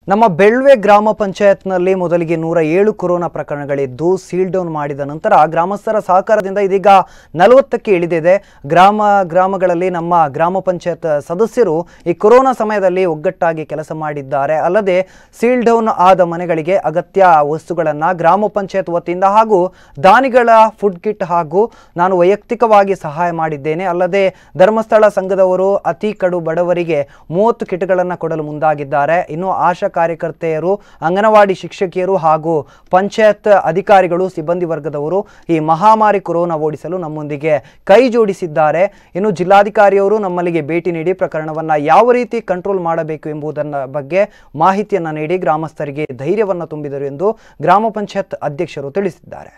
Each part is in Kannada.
ನಮ್ಮ ಬೆಳ್ವೆ ಗ್ರಾಮ ಪಂಚಾಯತ್ನಲ್ಲಿ ಮೊದಲಿಗೆ ನೂರ ಏಳು ಕೊರೋನಾ ಪ್ರಕರಣಗಳಿದ್ದು ಸೀಲ್ ಡೌನ್ ಮಾಡಿದ ನಂತರ ಗ್ರಾಮಸ್ಥರ ಸಹಕಾರದಿಂದ ಇದೀಗ ನಲವತ್ತಕ್ಕೆ ಇಳಿದಿದೆ ಗ್ರಾಮ ಗ್ರಾಮಗಳಲ್ಲಿ ನಮ್ಮ ಗ್ರಾಮ ಪಂಚಾಯತ್ ಸದಸ್ಯರು ಈ ಕೊರೋನಾ ಸಮಯದಲ್ಲಿ ಒಗ್ಗಟ್ಟಾಗಿ ಕೆಲಸ ಮಾಡಿದ್ದಾರೆ ಅಲ್ಲದೆ ಸೀಲ್ ಡೌನ್ ಆದ ಮನೆಗಳಿಗೆ ಅಗತ್ಯ ವಸ್ತುಗಳನ್ನು ಗ್ರಾಮ ಪಂಚಾಯತ್ ವತಿಯಿಂದ ಹಾಗೂ ದಾನಿಗಳ ಫುಡ್ ಕಿಟ್ ಹಾಗೂ ನಾನು ವೈಯಕ್ತಿಕವಾಗಿ ಸಹಾಯ ಮಾಡಿದ್ದೇನೆ ಅಲ್ಲದೆ ಧರ್ಮಸ್ಥಳ ಸಂಘದವರು ಅತಿ ಕಡು ಬಡವರಿಗೆ ಮೂವತ್ತು ಕಿಟ್ಗಳನ್ನು ಕೊಡಲು ಮುಂದಾಗಿದ್ದಾರೆ ಇನ್ನು ಆಶಾ ಕಾರ್ಯಕರ್ತೆಯರು ಅಂಗನವಾಡಿ ಶಿಕ್ಷಕಿಯರು ಹಾಗೂ ಪಂಚಾಯತ್ ಅಧಿಕಾರಿಗಳು ಸಿಬ್ಬಂದಿ ವರ್ಗದವರು ಈ ಮಹಾಮಾರಿ ಕೊರೋನಾ ಓಡಿಸಲು ನಮ್ಮೊಂದಿಗೆ ಕೈ ಜೋಡಿಸಿದ್ದಾರೆ ಇನ್ನು ಜಿಲ್ಲಾಧಿಕಾರಿಯವರು ನಮ್ಮಲ್ಲಿಗೆ ಭೇಟಿ ನೀಡಿ ಪ್ರಕರಣವನ್ನು ಯಾವ ರೀತಿ ಕಂಟ್ರೋಲ್ ಮಾಡಬೇಕು ಎಂಬುದನ್ನ ಬಗ್ಗೆ ಮಾಹಿತಿಯನ್ನು ನೀಡಿ ಗ್ರಾಮಸ್ಥರಿಗೆ ಧೈರ್ಯವನ್ನು ತುಂಬಿದರು ಎಂದು ಗ್ರಾಮ ಪಂಚಾಯತ್ ಅಧ್ಯಕ್ಷರು ತಿಳಿಸಿದ್ದಾರೆ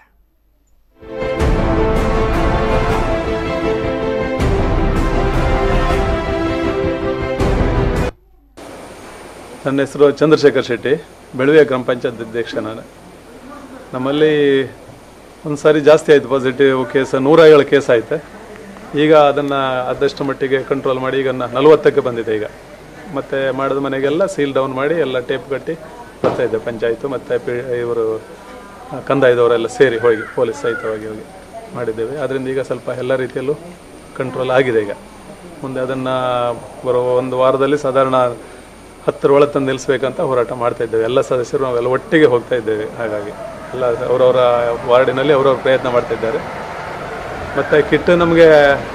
ನನ್ನ ಹೆಸರು ಚಂದ್ರಶೇಖರ್ ಶೆಟ್ಟಿ ಬೆಳವೆ ಗ್ರಾಮ ಪಂಚಾಯತ್ ಅಧ್ಯಕ್ಷ ನಾನು ನಮ್ಮಲ್ಲಿ ಒಂದು ಸಾರಿ ಜಾಸ್ತಿ ಆಯಿತು ಪಾಸಿಟಿವ್ ಕೇಸ್ ನೂರ ಏಳು ಕೇಸ್ ಆಯ್ತು ಈಗ ಅದನ್ನು ಆದಷ್ಟು ಮಟ್ಟಿಗೆ ಕಂಟ್ರೋಲ್ ಮಾಡಿ ಈಗ ನ- ನಲವತ್ತಕ್ಕೆ ಬಂದಿದೆ ಈಗ ಮತ್ತು ಮಾಡಿದ ಮನೆಗೆಲ್ಲ ಸೀಲ್ ಡೌನ್ ಮಾಡಿ ಎಲ್ಲ ಟೇಪ್ ಕಟ್ಟಿ ಬರ್ತಾ ಇದೆ ಪಂಚಾಯತು ಮತ್ತು ಪಿ ಇವರು ಆ, ಕಂದಾಯದವರೆಲ್ಲ ಸೇರಿ ಹೋಗಿ ಪೊಲೀಸ್ ಸಹಿತವಾಗಿ ಹೋಗಿ ಮಾಡಿದ್ದೇವೆ ಅದರಿಂದ ಈಗ ಸ್ವಲ್ಪ ಎಲ್ಲ ರೀತಿಯಲ್ಲೂ ಕಂಟ್ರೋಲ್ ಆಗಿದೆ ಈಗ ಮುಂದೆ ಅದನ್ನು ಬರುವ ಒಂದು ವಾರದಲ್ಲಿ ಸಾಧಾರಣ ಹತ್ತರ ಒಳಗೆ ತಂದು ನಿಲ್ಲಿಸ್ಬೇಕಂತ ಹೋರಾಟ ಮಾಡ್ತಾ ಇದ್ದೇವೆ ಎಲ್ಲ ಸದಸ್ಯರು ನಾವೆಲ್ಲ ಒಟ್ಟಿಗೆ ಹೋಗ್ತಾ ಇದ್ದೇವೆ ಹಾಗಾಗಿ ಎಲ್ಲ ಅವರವರ ವಾರ್ಡಿನಲ್ಲಿ ಅವರವ್ರ ಪ್ರಯತ್ನ ಮಾಡ್ತಾ ಇದ್ದಾರೆ ಮತ್ತು ಕಿಟ್ ನಮಗೆ